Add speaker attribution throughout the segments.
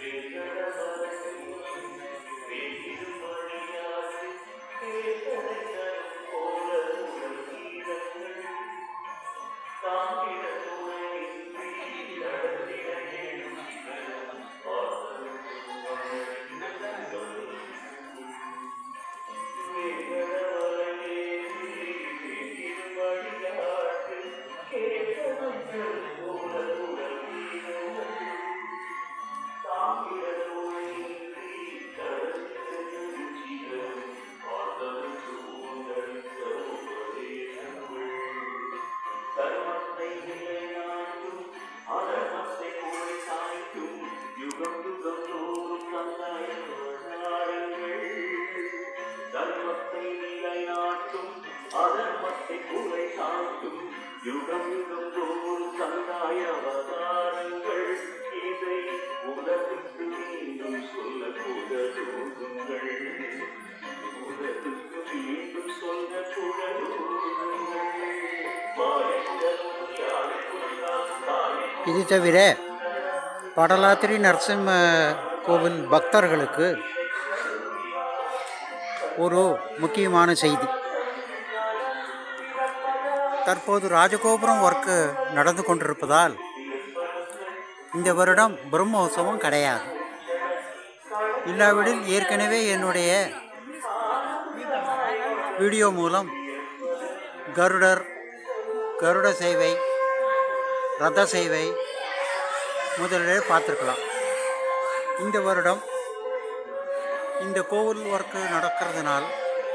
Speaker 1: தர்மத்தை நிலைநாட்டும் அதர்மத்தை குறை சாட்டும் யுகம் யுகம் தோறும் சந்தாய அவதாரங்கள் இதை உலகுக்கு மீண்டும் சொல்ல குடலூதுங்கள் உலகுக்கு மீண்டும் சொல்ல குடலூதுங்கள் மாயக்குடலும் யாருக்குள்ளாம் தாயை
Speaker 2: இது தவிர படலாத்திரி நரசிம்ம கோவில் பக்தர்களுக்கு ஒரு முக்கியமான செய்தி தற்போது ராஜகோபுரம் ஒர்க்கு நடந்து கொண்டிருப்பதால் இந்த வருடம் பிரம்மோற்சவம் கிடையாது இல்லாவிடில் ஏற்கனவே என்னுடைய வீடியோ மூலம் கருடர் கருட சேவை ரத சேவை முதலிலே பார்த்துருக்கலாம் இந்த வருடம் இந்த கோவில் ஒர்க்கு நடக்கிறதுனால்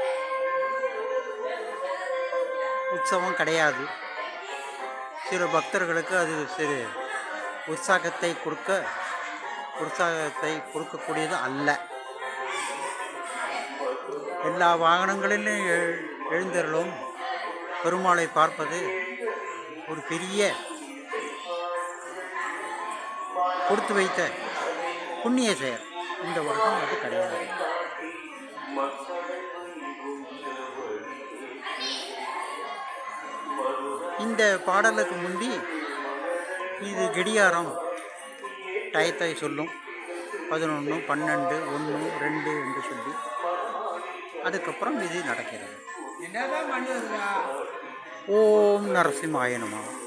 Speaker 2: உற்சவம் கிடையாது சில பக்தர்களுக்கு அது சிறு உற்சாகத்தை கொடுக்க உற்சாகத்தை கொடுக்கக்கூடியது அல்ல எல்லா வாகனங்களிலும் எழு எழுந்தருளும் பெருமாளை பார்ப்பது ஒரு பெரிய கொடுத்து வைத்த புண்ணிய செயல் இந்த வருடம் அது கிடையாது இந்த பாடலுக்கு முந்தி இது கடியாரம் டயத்தை சொல்லும் பதினொன்று பன்னெண்டு ஒன்று ரெண்டு என்று சொல்லி அதுக்கப்புறம் இது நடக்கிறது ஓம் நரசிம்மாய நமः